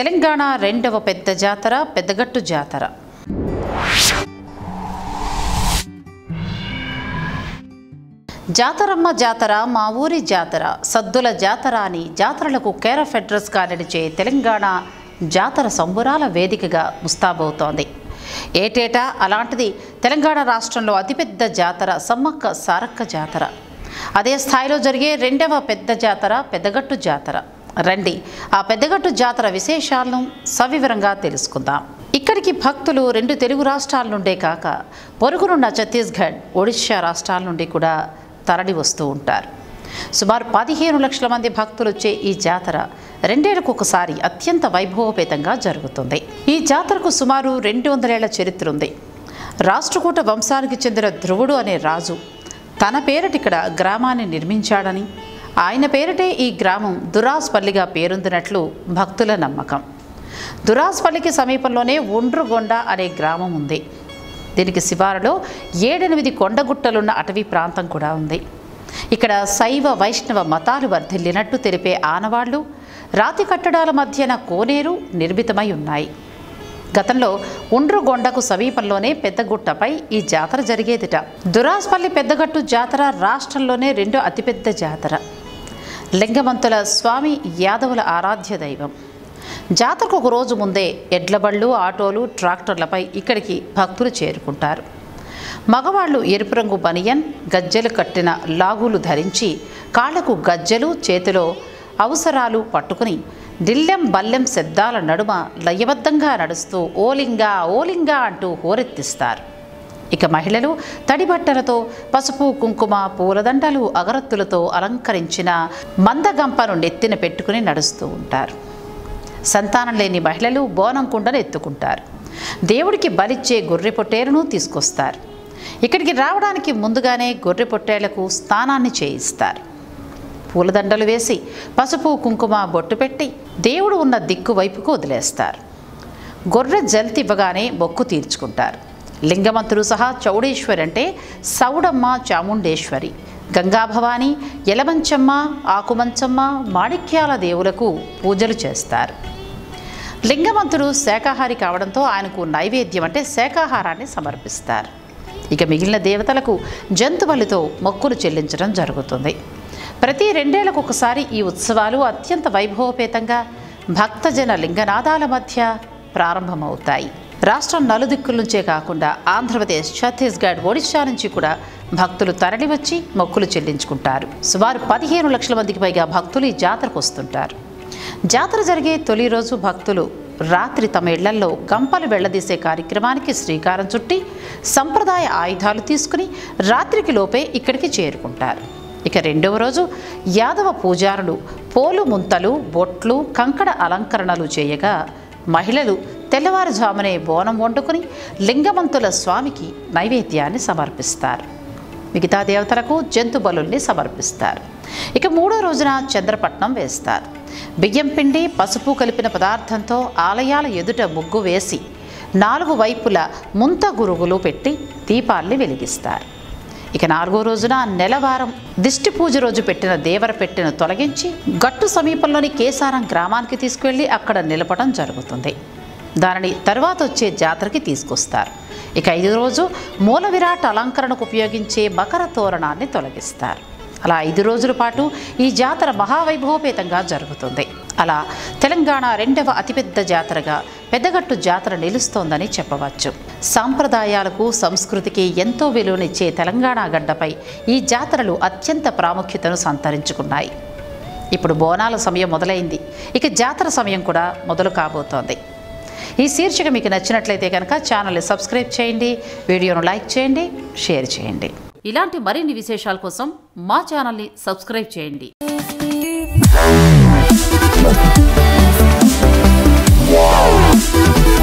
తెలంగాణ రెండవ పెద్ద జాతర పెద్దగట్టు జాతర జాతరమ్మ జాతర మా ఊరి జాతర సద్దుల జాతర అని జాతరలకు కేర్ ఆఫ్ అడ్రస్గా నిలిచే తెలంగాణ జాతర సంబురాల వేదికగా ముస్తాబవుతోంది ఏటేటా అలాంటిది తెలంగాణ రాష్ట్రంలో అతిపెద్ద జాతర సమ్మక్క సారక్క జాతర అదే స్థాయిలో జరిగే రెండవ పెద్ద జాతర పెద్దగట్టు జాతర రండి ఆ పెద్దగట్టు జాతర విశేషాలను సవివరంగా తెలుసుకుందాం ఇక్కడికి భక్తులు రెండు తెలుగు రాష్ట్రాల నుండే కాక పొరుగునున్న ఛత్తీస్గఢ్ ఒడిశా రాష్ట్రాల నుండి కూడా తరలి వస్తూ ఉంటారు సుమారు పదిహేను లక్షల మంది భక్తులు వచ్చే ఈ జాతర రెండేళ్లకు ఒకసారి అత్యంత వైభవపేతంగా జరుగుతుంది ఈ జాతరకు సుమారు రెండు వందలేళ్ల చరిత్ర ఉంది రాష్ట్రకూట వంశానికి చెందిన ధ్రువుడు అనే రాజు తన పేరిట ఇక్కడ గ్రామాన్ని నిర్మించాడని ఆయన పేరిటే ఈ గ్రామం దురాస్పల్లిగా పేరొందినట్లు భక్తుల నమ్మకం దురాస్పల్లికి సమీపంలోనే ఒండ్రుగొండ అనే గ్రామం ఉంది దీనికి శివారులో ఏడెనిమిది కొండగుట్టలున్న అటవీ ప్రాంతం కూడా ఉంది ఇక్కడ శైవ వైష్ణవ మతాలు వర్ధిల్లినట్టు తెలిపే ఆనవాళ్లు రాతి కట్టడాల మధ్యన కోనేరు నిర్మితమై ఉన్నాయి గతంలో ఉండ్రుగొండకు సమీపంలోనే పెద్దగుట్టపై ఈ జాతర జరిగేదిట దురాస్పల్లి పెద్దగట్టు జాతర రాష్ట్రంలోనే రెండో అతిపెద్ద జాతర లింగమంతుల స్వామి యాదవుల ఆరాధ్య దైవం జాతరకు ఒక రోజు ముందే ఎడ్లబళ్ళు ఆటోలు ట్రాక్టర్లపై ఇక్కడికి భక్తులు చేరుకుంటారు మగవాళ్ళు ఎరుపు రంగు బనియన్ గజ్జెలు కట్టిన లాగులు ధరించి కాళ్లకు గజ్జెలు చేతిలో అవసరాలు పట్టుకుని డిల్లెం బల్లెం శబ్దాల నడుమ లయబద్ధంగా నడుస్తూ ఓలింగా ఓలింగా అంటూ హోరెత్తిస్తారు ఇక మహిళలు తడి బట్టలతో పసుపు కుంకుమ పూలదండలు అగరత్తులతో అలంకరించిన మందగంపను నెత్తిన పెట్టుకుని నడుస్తూ ఉంటారు సంతానం లేని మహిళలు బోనం కుండను ఎత్తుకుంటారు దేవుడికి బలిచ్చే గొర్రె పొట్టేలను తీసుకొస్తారు ఇక్కడికి రావడానికి ముందుగానే గొర్రె పొట్టేళ్లకు స్నానాన్ని చేయిస్తారు పూలదండలు వేసి పసుపు కుంకుమ బొట్టు పెట్టి దేవుడు ఉన్న దిక్కు వైపుకు వదిలేస్తారు గొర్రె జల్తి ఇవ్వగానే మొక్కు తీర్చుకుంటారు లింగమంతుడు సహా చౌడేశ్వరి అంటే సౌడమ్మ చాముండేశ్వరి గంగాభవాని ఎలమంచమ్మ ఆకుమంచమ్మ మాణిక్యాల దేవులకు పూజలు చేస్తారు లింగమంతుడు శాకాహారి కావడంతో ఆయనకు నైవేద్యం అంటే శాకాహారాన్ని సమర్పిస్తారు ఇక మిగిలిన దేవతలకు జంతువులతో మొక్కులు చెల్లించడం జరుగుతుంది ప్రతి రెండేళ్లకు ఒకసారి ఈ ఉత్సవాలు అత్యంత వైభవపేతంగా భక్తజన లింగనాదాల మధ్య ప్రారంభమవుతాయి రాష్ట్రం నలుదిక్కుల నుంచే కాకుండా ఆంధ్రప్రదేశ్ ఛత్తీస్గఢ్ ఒడిశా నుంచి కూడా భక్తులు తరలివచ్చి మొక్కులు చెల్లించుకుంటారు సుమారు పదిహేను లక్షల మందికి పైగా భక్తులు ఈ జాతరకు వస్తుంటారు జాతర జరిగే తొలి రోజు భక్తులు రాత్రి తమ ఇళ్లల్లో గంపలు వెళ్లదీసే కార్యక్రమానికి శ్రీకారం చుట్టి సంప్రదాయ ఆయుధాలు తీసుకుని రాత్రికి లోపే ఇక్కడికి చేరుకుంటారు ఇక రెండవ రోజు యాదవ పూజారులు పోలు ముంతలు బొట్లు కంకణ అలంకరణలు చేయగా మహిళలు తెల్లవారుజామునే బోనం వండుకుని లింగమంతుల స్వామికి నైవేద్యాన్ని సమర్పిస్తారు మిగతా దేవతలకు జంతు బలుల్ని సమర్పిస్తారు ఇక మూడో రోజున చంద్రపట్నం వేస్తారు బియ్యం పిండి పసుపు కలిపిన పదార్థంతో ఆలయాల ఎదుట ముగ్గు వేసి నాలుగు వైపుల ముంత గురుగులు పెట్టి దీపాల్ని వెలిగిస్తారు ఇక నాలుగో రోజున నెలవారం దిష్టి పూజ రోజు పెట్టిన దేవర పెట్టెను తొలగించి గట్టు సమీపంలోని కేసారం గ్రామానికి తీసుకువెళ్ళి అక్కడ నిలపడం జరుగుతుంది దానిని తరువాత వచ్చే జాతరకి తీసుకొస్తారు ఇక ఐదో రోజు మూల విరాట్ అలంకరణకు ఉపయోగించే మకర తోరణాన్ని తొలగిస్తారు అలా ఐదు రోజుల పాటు ఈ జాతర మహావైభవపేతంగా జరుగుతుంది అలా తెలంగాణ రెండవ అతిపెద్ద జాతరగా పెద్దగట్టు జాతర నిలుస్తోందని చెప్పవచ్చు సాంప్రదాయాలకు సంస్కృతికి ఎంతో విలువనిచ్చే తెలంగాణ గడ్డపై ఈ జాతరలు అత్యంత ప్రాముఖ్యతను సంతరించుకున్నాయి ఇప్పుడు బోనాల సమయం మొదలైంది ఇక జాతర సమయం కూడా మొదలు కాబోతోంది ఈ శీర్షిక మీకు నచ్చినట్లయితే కనుక ఛానల్ని సబ్స్క్రైబ్ చేయండి వీడియోను లైక్ చేయండి షేర్ చేయండి ఇలాంటి మరిన్ని విశేషాల కోసం మా ఛానల్ని సబ్స్క్రైబ్ చేయండి Wow.